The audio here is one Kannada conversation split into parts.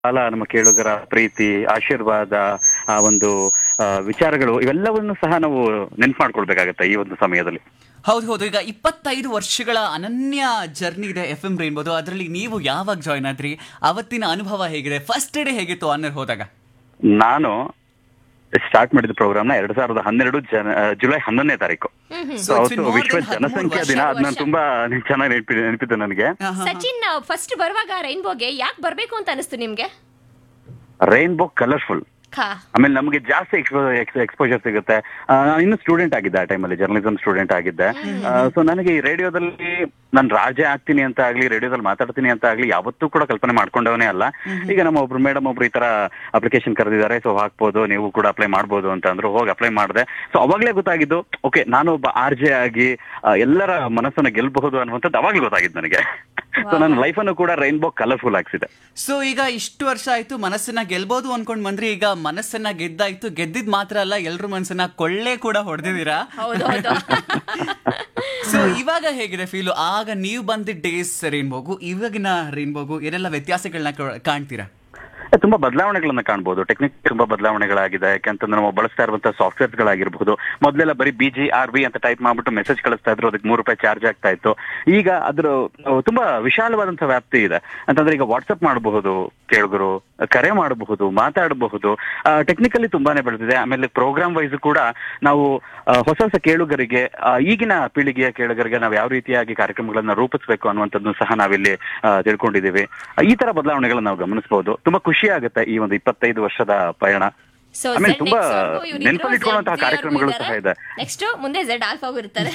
ಕಾಲ ನಮ್ಮ ಕೇಳುಗರ ಪ್ರೀತಿ ಆಶೀರ್ವಾದ ಆ ಒಂದು ಆ, ವಿಚಾರಗಳು ಇವೆಲ್ಲವನ್ನು ಸಹ ನಾವು ನೆನ್ಪು ಮಾಡ್ಕೊಳ್ಬೇಕಾಗತ್ತೆ ಈ ಒಂದು ಸಮಯದಲ್ಲಿ ಹೌದು ಹೌದು ಈಗ ಇಪ್ಪತ್ತೈದು ವರ್ಷಗಳ ಅನನ್ಯ ಜರ್ನಿ ಇದೆ ಎಫ್ ಎಂ ರೈನ್ಬೋದು ಅದರಲ್ಲಿ ನೀವು ಯಾವಾಗ ಜಾಯ್ನ್ ಆದ್ರಿ ಅವತ್ತಿನ ಅನುಭವ ಹೇಗಿದೆ ಫಸ್ಟ್ ಡೇ ಹೇಗಿತ್ತು ಆನರ್ ಹೋದಾಗ ನಾನು ಸ್ಟಾರ್ಟ್ ಮಾಡಿದ ಪ್ರೋಗ್ರಾಮ್ನ ಎರಡ್ ಸಾವಿರದ ಹನ್ನೆರಡು ಜನ ಜುಲೈ ಹನ್ನೊಂದನೇ ತಾರೀಕು So So it's been ಅವತ್ತು more ವಿಶ್ವ than ಹದಿಮೂರು ಜನಸಂಖ್ಯಾ ವರ್ಷ. ದಿನ ಅದ್ ನಾನು ತುಂಬಾ ಚೆನ್ನಾಗಿ ನೆನಪಿ ನೆನಪಿದೆ ನನಗೆ ಸಚಿನ್ ಫಸ್ಟ್ ಬರುವಾಗ ರೈನ್ಬೋಗೆ ಯಾಕೆ ಬರ್ಬೇಕು ಅಂತ ಅನಿಸ್ತು ನಿಮ್ಗೆ ರೈನ್ಬೋ ಕಲರ್ಫುಲ್ ಖಾ ಆಮೇಲೆ ನಮಗೆ ಜಾಸ್ತಿ ಎಕ್ಸ್ಪೋಜರ್ ಸಿಗುತ್ತೆ ಆ, ನಾನು ಇನ್ನು ಸ್ಟೂಡೆಂಟ್ ಆಗಿದ್ದೆ ಆ ಟೈಮಲ್ಲಿ ಜರ್ನಲಿಸಂ ಸ್ಟೂಡೆಂಟ್ ಆಗಿದ್ದೆ ಸೊ ನನಗೆ ಈ ರೇಡಿಯೋದಲ್ಲಿ ನಾನು ರಾಜ ಆಗ್ತೀನಿ ಅಂತ ಆಗ್ಲಿ ರೇಡಿಯೋದಲ್ಲಿ ಮಾತಾಡ್ತೀನಿ ಅಂತ ಆಗ್ಲಿ ಯಾವತ್ತೂ ಕೂಡ ಕಲ್ಪನೆ ಮಾಡ್ಕೊಂಡವನೇ ಅಲ್ಲ ಈಗ ನಮ್ಮ ಒಬ್ರು ಮೇಡಮ್ ಒಬ್ರು ಈ ತರ ಅಪ್ಲಿಕೇಶನ್ ಕರೆದಿದ್ದಾರೆ ಸೊ ಹಾಕ್ಬೋದು ನೀವು ಕೂಡ ಅಪ್ಲೈ ಮಾಡ್ಬೋದು ಅಂತ ಅಂದ್ರು ಹೋಗಿ ಅಪ್ಲೈ ಮಾಡಿದೆ ಸೊ ಅವಾಗ್ಲೇ ಗೊತ್ತಾಗಿದ್ದು ಓಕೆ ನಾನು ಒಬ್ಬ ಆರ್ ಜೆ ಆಗಿ ಆ, ಎಲ್ಲರ ಮನಸ್ಸನ್ನ ಗೆಲ್ಬಹುದು ಅನ್ನುವಂಥದ್ದು ಅವಾಗ್ಲೇ ಗೊತ್ತಾಗಿದ್ದು ನನಗೆ ಸೊ ನನ್ನ ಲೈಫನ್ನು ಕೂಡ ರೈನ್ಬೋ ಕಲರ್ಫುಲ್ ಆಗ್ಸಿದೆ ಸೊ ಈಗ ಇಷ್ಟು ವರ್ಷ ಆಯ್ತು ಮನಸ್ಸನ್ನ ಗೆಲ್ಬೋದು ಅನ್ಕೊಂಡ್ ಬಂದ್ರಿ ಈಗ ಮನಸ್ಸನ್ನ ಗೆದ್ದಾಯ್ತು ಗೆದ್ದಿದ್ ಮಾತ್ರ ಅಲ್ಲ ಎಲ್ರ ಮನಸ್ಸನ್ನ ಕೊಳ್ಳೆ ಕೂಡ ಹೊಡೆದಿದ್ದೀರಾ ಹೌದು ಹೌದು ಸೊ ಇವಾಗ ಹೇಗಿದೆ ಫೀಲು ಆಗ ನೀವು ಬಂದಿದ್ದ ಡೇಸ್ ರೈನ್ಬೋಗು ಇವಾಗಿನ ರೈನ್ಬೋಗು ಏನೆಲ್ಲ ವ್ಯತ್ಯಾಸಗಳನ್ನ ಕಾ- ಕಾಣ್ತೀರಾ ತುಂಬಾ ಬದಲಾವಣೆಗಳನ್ನ ಕಾಣ್ಬೋದು ಟೆಕ್ನಿಕ್ ತುಂಬಾ ಬದಲಾವಣೆಗಳಾಗಿದೆ ಯಾಕಂತಂದ್ರೆ ನಾವು ಬಳಸ್ತಾ ಇರುವಂತಹ ಸಾಫ್ಟ್ವೇರ್ ಗಳಾಗಿರ್ಬಹುದು ಮೊದಲೆಲ್ಲ ಬರೀ ಬಿ ಜಿ ಆರ್ ಬಿ ಅಂತ ಟೈಪ್ ಮಾಡ್ಬಿಟ್ಟು ಮೆಸೇಜ್ ಕಳಿಸ್ತಾ ಇದ್ರು ಅದಕ್ಕೆ ಮೂರು ರೂಪಾಯಿ ಚಾರ್ಜ್ ಆಗ್ತಾ ಇತ್ತು ಈಗ ಅದ್ರ ಅಹ್, ತುಂಬಾ ವಿಶಾಲವಾದಂತಹ ವ್ಯಾಪ್ತಿ ಇದೆ ಅಂತಂದ್ರೆ ಈಗ ವಾಟ್ಸ್ಆಪ್ ಮಾಡಬಹುದು ಕೇಳುಗರು ಕರೆ ಮಾಡಬಹುದು ಮಾತಾಡಬಹುದು ಟೆಕ್ನಿಕಲಿ ತುಂಬಾನೇ ಬೆಳೆದಿದೆ ಆಮೇಲೆ ಪ್ರೋಗ್ರಾಮ್ ವೈಸ್ ಕೂಡ ನಾವು ಆ, ಹೊಸ ಹೊಸ ಕೇಳುಗರಿಗೆ ಆ, ಈಗಿನ ಪೀಳಿಗೆಯ ಕೇಳುಗರಿಗೆ ನಾವು ಯಾವ ರೀತಿಯಾಗಿ ಕಾರ್ಯಕ್ರಮಗಳನ್ನ ರೂಪಿಸಬೇಕು ಅನ್ನುವಂಥದ್ದು ಸಹ ನಾವಿಲ್ಲಿ ಆ, ತಿಳ್ಕೊಂಡಿದ್ದೀವಿ ಆ, ಈ ತರ ಬದಲಾವಣೆಗಳನ್ನ ನಾವು ಗಮನಿಸಬಹುದು ತುಂಬಾ ಖುಷಿ ಆಗುತ್ತೆ ಈ ಒಂದು ಇಪ್ಪತ್ತೈದು ವರ್ಷದ ಪಯಣ ಸೊ ಆಮೇಲೆ ತುಂಬಾ ನೆನಪಲ್ಲಿ ಇಟ್ಕೊಳ್ಳುವಂತಹ ಕಾರ್ಯಕ್ರಮಗಳು ಸಹ ಇದೆ ನೆಕ್ಸ್ಟ್ ಮುಂದೆ ಝೆಡ್ ಆಲ್ಫಾಗೂ ಇರ್ತಾರೆ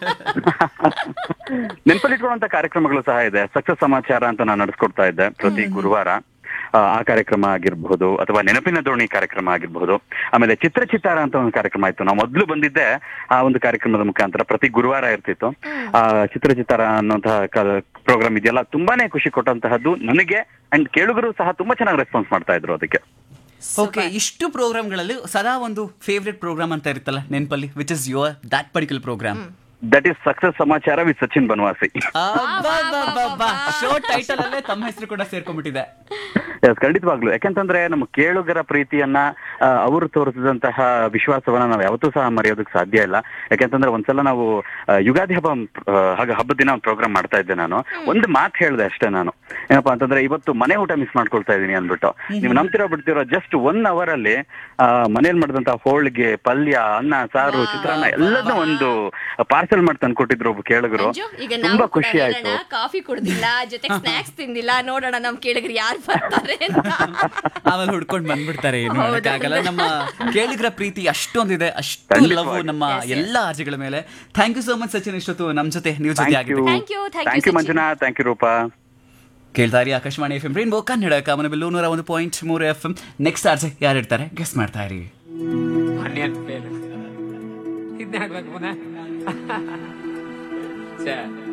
ನೆನಪಲ್ಲಿ ಇಟ್ಕೊಳ್ಳುವಂತ ಕಾರ್ಯಕ್ರಮಗಳು ಸಹ ಇದೆ ಸಕ್ಸಸ್ ಸಮಾಚಾರ ಅಂತ ನಾನು ನಡೆಸ್ಕೊಡ್ತಾ ಇದ್ದೆ ಪ್ರತಿ ಗುರುವಾರ ಆ, ಆ ಕಾರ್ಯಕ್ರಮ ಆಗಿರ್ಬಹುದು ಅಥವಾ ನೆನಪಿನ ದೋಣಿ ಕಾರ್ಯಕ್ರಮ ಆಗಿರ್ಬಹುದು ಆಮೇಲೆ ಚಿತ್ರ ಚಿತ್ತಾರ ಅಂತ ಒಂದು ಕಾರ್ಯಕ್ರಮ ಇತ್ತು ನಾವು ಮೊದಲು ಬಂದಿದ್ದೆ ಆ ಒಂದು ಕಾರ್ಯಕ್ರಮದ ಮುಖಾಂತರ ಪ್ರತಿ ಗುರುವಾರ ಇರ್ತಿತ್ತು ಆ ಚಿತ್ರ ಚಿತ್ತಾರ ಅನ್ನುವಂತಹ ಪ್ರೋಗ್ರಾಮ್ ಇದೆಯಲ್ಲ ತುಂಬಾನೇ ಖುಷಿ ಕೊಟ್ಟಂತಹದ್ದು ನನಗೆ ಅಂಡ್ ಕೇಳುಗರು ಸಹ ತುಂಬಾ ಚೆನ್ನಾಗಿ ರೆಸ್ಪಾನ್ಸ್ ಮಾಡ್ತಾ ಇದ್ರು ಅದಕ್ಕೆ ಓಕೆ ಇಷ್ಟು ಪ್ರೋಗ್ರಾಮ್ಗಳಲ್ಲಿ ಸದಾ ಒಂದು ಫೇವ್ರೆಟ್ ಪ್ರೋಗ್ರಾಮ್ ಅಂತ ಇರುತ್ತಲ್ಲ ನೆನಪಲ್ಲಿ which is your that particular program that is success ಸಮಾಚಾರ with Sachin Banavasi show title ಅಲ್ಲೇ ತಮ್ಮ ಹೆಸರು ಕೂಡ ಸೇರ್ಕೊಂಡ್ಬಿಟ್ಟಿದೆ ಎಸ್ ಖಂಡಿತವಾಗ್ಲು ಯಾಕೆಂತಂದ್ರೆ ನಮ್ಮ ಕೇಳುಗರ ಪ್ರೀತಿಯನ್ನ ಆ, ಅವರು ತೋರಿಸಿದಂತಹ ವಿಶ್ವಾಸವನ್ನ ನಾವು ಯಾವತ್ತೂ ಸಹ ಮರೆಯೋದಕ್ಕೆ ಸಾಧ್ಯ ಇಲ್ಲ ಯಾಕೆಂತಂದ್ರೆ ಒಂದ್ಸಲ ನಾವು ಆ, ಯುಗಾದಿ ಹಬ್ಬ ಆ, ಹಾಗೆ ಹಬ್ಬದ ದಿನ ಒಂದು ಪ್ರೋಗ್ರಾಮ್ ಮಾಡ್ತಾ ಇದ್ದೆ ನಾನು ಒಂದು ಮಾತು ಹೇಳಿದೆ ಅಷ್ಟೇ ನಾನು ಏನಪ್ಪಾ ಅಂತಂದ್ರೆ ಇವತ್ತು ಮನೆ ಊಟ ಮಿಸ್ ಮಾಡ್ಕೊಳ್ತಾ ಇದೀನಿ ಅಂದ್ಬಿಟ್ಟು ನೀವು ನಂಬ್ತಿರೋ ಬಿಡ್ತಿರೋ ಜಸ್ಟ್ ಒನ್ ಅವರ್ ಅಲ್ಲಿ ಆ, ಮನೇಲಿ ಮಾಡಿದಂತಹ ಹೋಳಿಗೆ ಪಲ್ಯ ಅನ್ನ ಸಾರು ಚಿತ್ರಾನ್ನ ಎಲ್ಲದನ್ನೂ ಒಂದು ಪಾರ್ಸೆಲ್ ಮಾಡಿ ತಂದ್ಕೊಟ್ಟಿದ್ರು ಒಬ್ಬ ಕೇಳುಗರು ಮಂಜು, ಈಗ ತುಂಬಾ ನಾವು ಖುಷಿ ಆಯ್ತು ಕಾಫಿ ಕುಡ್ದಿಲ್ಲ ಜೊತೆ ಸ್ನಾಕ್ಸ್ ತಿಂದಿಲ್ಲ ನೋಡೋಣ ನಮ್ ಕೇಳಿಗ್ರಿ ಯಾರು ಬರ್ತಾರೆ ಅಂತ ಆಮೇಲೆ ಹುಡ್ಕೊಂಡು ಬಂದ್ಬಿಡ್ತಾರೆ ಏನು ಹೌದು. ಮಾಡಕ್ಕಾಗಲ್ಲ ನಮ್ಮ ಕೇಳಿಗ್ರ ಪ್ರೀತಿ ಅಷ್ಟೊಂದಿದೆ ಅಷ್ಟು ಲವ್ ಖಂಡಿತವಾಗಿ. ನಮ್ಮ ಎಲ್ಲ ಆರ್ಜಿಗಳ ಮೇಲೆ thank you so much Sachin ಇಷ್ಟೊತ್ತು ನಮ್ ಜೊತೆ ನೀವು ಜೊತೆ ಥ್ಯಾಂಕ್ ಯು ಆಗಿದ್ದು Thank you, thank you, thank you Sachin. Manjunath thank you Rupa ಕೇಳ್ತಾ ಇರಿ Akashvani F M rainbow Kannada ಕಾಮನಬಿಲ್ಲು ನೂರ ಒಂದು ಪಾಯಿಂಟ್ ಮೂರು ಎಫ್ ಎಂ ನೆಕ್ಸ್ಟ್ ಆರ್ಜೆ ಯಾರು ಇರ್ತಾರೆ ಗೆಸ್ ಮಾಡ್ತಾ ಇರಿ ಆನಿಯನ್ ಫೇಲ್ ಇದನ್ನೇ ಹಾಕ್ಬೇಕು ಪುನಃ ಛೇ